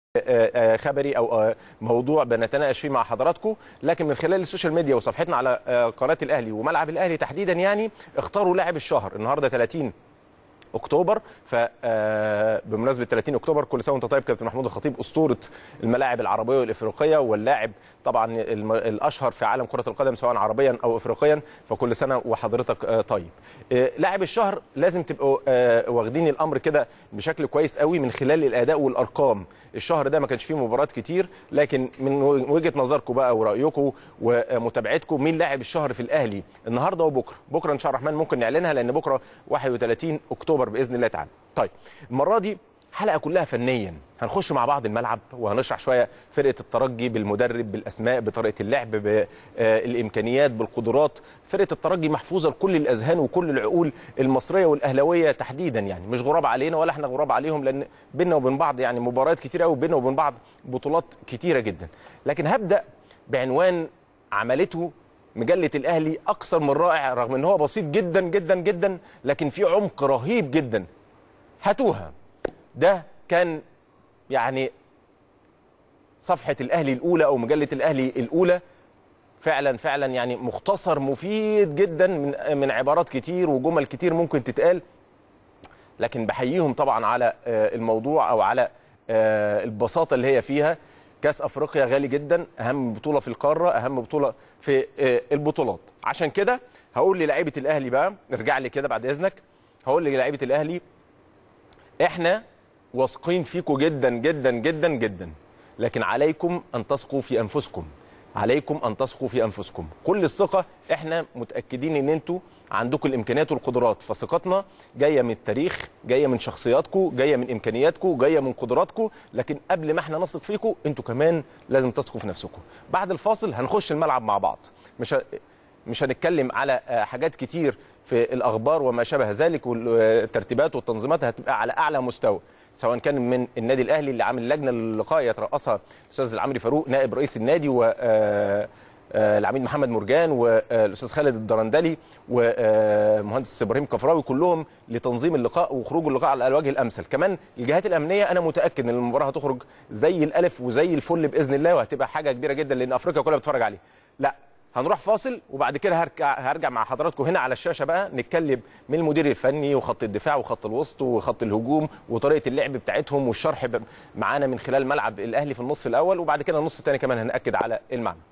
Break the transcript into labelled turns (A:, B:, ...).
A: خبري او موضوع بنتناقش فيه مع حضراتكم لكن من خلال السوشيال ميديا وصفحتنا على قناه الاهلي وملعب الاهلي تحديدا يعني اختاروا لاعب الشهر النهارده 30 اكتوبر ف بمناسبه 30 اكتوبر كل سنه وانت طيب كابتن محمود الخطيب اسطوره الملاعب العربيه والافريقيه واللاعب طبعا الاشهر في عالم كره القدم سواء عربيا او افريقيا فكل سنه وحضرتك طيب لاعب الشهر لازم تبقوا واخدين الامر كده بشكل كويس قوي من خلال الاداء والارقام الشهر ده ما كانش فيه مباريات كتير لكن من وجهه نظركم بقى ورايكم ومتابعتكم مين لاعب الشهر في الاهلي النهارده وبكره بكره ان شاء الله الرحمن ممكن نعلنها لان بكره 31 اكتوبر باذن الله تعالى طيب المره دي حلقه كلها فنيا هنخش مع بعض الملعب وهنشرح شويه فرقه الترجي بالمدرب بالاسماء بطريقه اللعب بالامكانيات بالقدرات فرقه الترجي محفوظه لكل الاذهان وكل العقول المصريه والاهلاويه تحديدا يعني مش غراب علينا ولا احنا غراب عليهم لان بينا وبين بعض يعني مباريات كتير قوي بينا وبين بعض بطولات كتيره جدا لكن هبدا بعنوان عملته مجله الاهلي اكثر من رائع رغم ان هو بسيط جدا جدا جدا لكن في عمق رهيب جدا هاتوها ده كان يعني صفحه الاهلي الاولى او مجله الاهلي الاولى فعلا فعلا يعني مختصر مفيد جدا من من عبارات كتير وجمل كتير ممكن تتقال لكن بحييهم طبعا على الموضوع او على البساطه اللي هي فيها كاس افريقيا غالي جدا اهم بطوله في القاره اهم بطوله في البطولات عشان كده هقول للاعيبه الاهلي بقى ارجع لي كده بعد اذنك هقول للاعيبه الاهلي احنا واثقين فيكم جدا جدا جدا جدا لكن عليكم ان تثقوا في انفسكم عليكم ان تثقوا في انفسكم كل الثقه احنا متاكدين ان انتوا عندكم الامكانيات والقدرات فثقتنا جايه من التاريخ جايه من شخصياتكم جايه من امكانياتكم جايه من قدراتكم لكن قبل ما احنا نثق فيكم انتوا كمان لازم تثقوا في نفسكم بعد الفاصل هنخش الملعب مع بعض مش مش هنتكلم على حاجات كتير في الاخبار وما شابه ذلك والترتيبات والتنظيمات هتبقى على اعلى مستوى سواء كان من النادي الاهلي اللي عامل لجنه للقاء يترأسها الاستاذ العمري فاروق نائب رئيس النادي و العميد محمد مرجان والاستاذ خالد الدرندلي ومهندس ابراهيم كفراوي كلهم لتنظيم اللقاء وخروج اللقاء على الوجه الامثل كمان الجهات الامنيه انا متاكد ان المباراه هتخرج زي الالف وزي الفل باذن الله وهتبقى حاجه كبيره جدا لان افريقيا كلها بتتفرج عليه لا هنروح فاصل وبعد كده هرجع هرجع مع حضراتكم هنا على الشاشه بقى نتكلم من المدير الفني وخط الدفاع وخط الوسط وخط الهجوم وطريقه اللعب بتاعتهم والشرح معانا من خلال ملعب الاهلي في النصف الاول وبعد كده النص الثاني كمان هناكد على المعنى